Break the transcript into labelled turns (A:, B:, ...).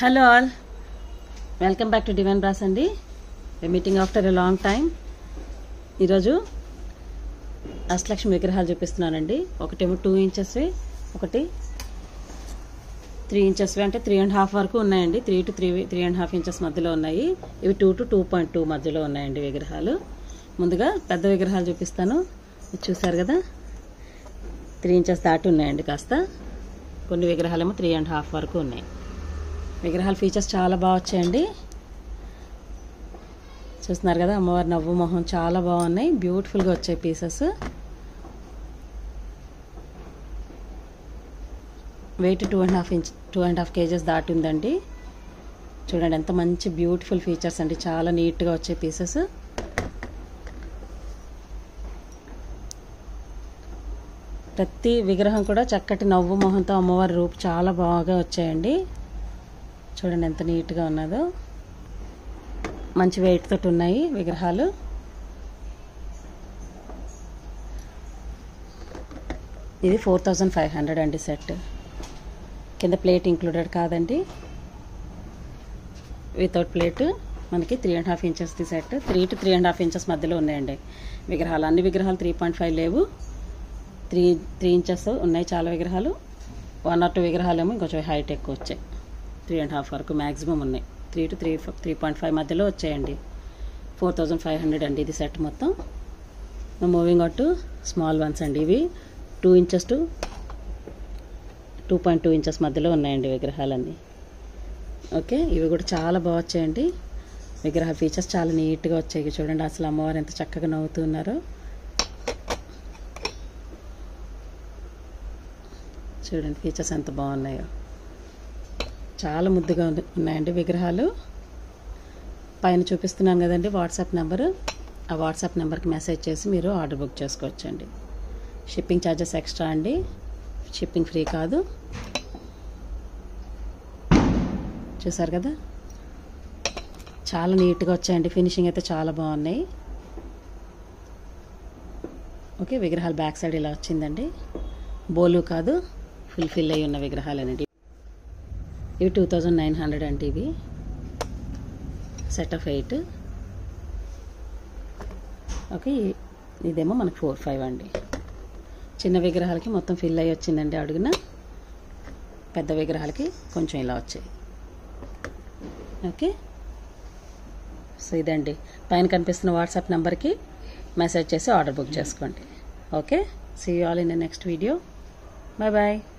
A: hello all welcome back to divine brass అండి meeting after a long time ఈరోజు అష్టలక్ష్మి విగ్రహాలు చూపిస్తున్నానండి ఒకటేమో టూ ఇంచెస్వి ఒకటి త్రీ ఇంచెస్వి అంటే త్రీ అండ్ హాఫ్ వరకు ఉన్నాయండి three to three three and half inches మధ్యలో ఉన్నాయి ఇవి two to two point two మధ్యలో ఉన్నాయండి విగ్రహాలు ముందుగా పెద్ద విగ్రహాలు చూపిస్తాను ఇది చూసారు కదా త్రీ ఇంచెస్ దాటి ఉన్నాయండి కాస్త కొన్ని విగ్రహాలేమో త్రీ అండ్ హాఫ్ వరకు ఉన్నాయి విగ్రహాల ఫీచర్స్ చాలా బాగా వచ్చాయండి చూస్తున్నారు కదా అమ్మవారి నవ్వు మొహం చాలా బాగున్నాయి బ్యూటిఫుల్గా వచ్చాయి pieces weight two and half inch two and half kgs దాటి ఉందండి చూడండి ఎంత మంచి బ్యూటిఫుల్ ఫీచర్స్ అండి చాలా నీట్గా వచ్చాయి పీసెస్ ప్రతి విగ్రహం కూడా చక్కటి నవ్వు మొహంతో అమ్మవారి రూపు చాలా బాగా వచ్చాయండి చూడండి ఎంత నీట్గా ఉన్నదో మంచి వెయిట్ తోటి ఉన్నాయి విగ్రహాలు ఇది ఫోర్ థౌజండ్ ఫైవ్ హండ్రెడ్ అండి సెట్ కింద ప్లేట్ ఇంక్లూడెడ్ కాదండి వితౌట్ ప్లేట్ మనకి త్రీ అండ్ హాఫ్ ఇంచెస్ది set three to three and half inches మధ్యలో ఉన్నాయండి విగ్రహాలు అన్ని విగ్రహాలు త్రీ పాయింట్ ఫైవ్ లేవు త్రీ త్రీ ఇంచెస్ ఉన్నాయి చాలా విగ్రహాలు వన్ ఆర్ టూ విగ్రహాలు ఏమో ఇంకొంచెం హైట్ ఎక్కువ వచ్చాయి త్రీ అండ్ హాఫ్ వరకు మ్యాక్సిమం ఉన్నాయి three to three three point five మధ్యలో వచ్చాయండి ఫోర్ థౌజండ్ ఫైవ్ హండ్రెడ్ అండి ఇది సెట్ మొత్తం moving out to small ones అండి ఇవి two inches to two point two inches మధ్యలో ఉన్నాయండి విగ్రహాలన్నీ ఓకే ఇవి కూడా చాలా బాగా వచ్చాయండి విగ్రహ ఫీచర్స్ చాలా నీట్గా వచ్చాయి చూడండి అసలు అమ్మవారు ఎంత చక్కగా నవ్వుతున్నారో చూడండి ఫీచర్స్ ఎంత బాగున్నాయో చాలా ముద్దుగా ఉంది- ఉన్నాయండి విగ్రహాలు పైన చూపిస్తున్నాను కదండి వాట్సాప్ నెంబరు ఆ వాట్సాప్ నెంబర్కి మెసేజ్ చేసి మీరు ఆర్డర్ బుక్ చేసుకోవచ్చండి షిప్పింగ్ ఛార్జెస్ ఎక్స్ట్రా అండి షిప్పింగ్ ఫ్రీ కాదు చూసారు కదా చాలా నీట్గా వచ్చాయండి ఫినిషింగ్ అయితే చాలా బాగున్నాయి ఓకే విగ్రహాలు బ్యాక్ సైడ్ ఇలా వచ్చిందండి బోలు కాదు ఫుల్ ఫిల్ అయి ఉన్న విగ్రహాలేనండి ఇవి టూ థౌజండ్ నైన్ హండ్రెడ్ అండి ఇవి సెట్ ఆఫ్ ఎయిట్ ఓకే ఇ- ఇదేమో మనకు ఫోర్ ఫైవ్ అండి చిన్న విగ్రహాలకి మొత్తం ఫిల్ అయ్యి వచ్చిందండి అడుగున పెద్ద విగ్రహాలకి కొంచెం ఇలా వచ్చాయి ఓకే సో ఇదండి పైన కనిపిస్తున్న వాట్సాప్ నెంబర్కి మెసేజ్ చేసి ఆర్డర్ బుక్ చేసుకోండి okay see you all in the next video bye bye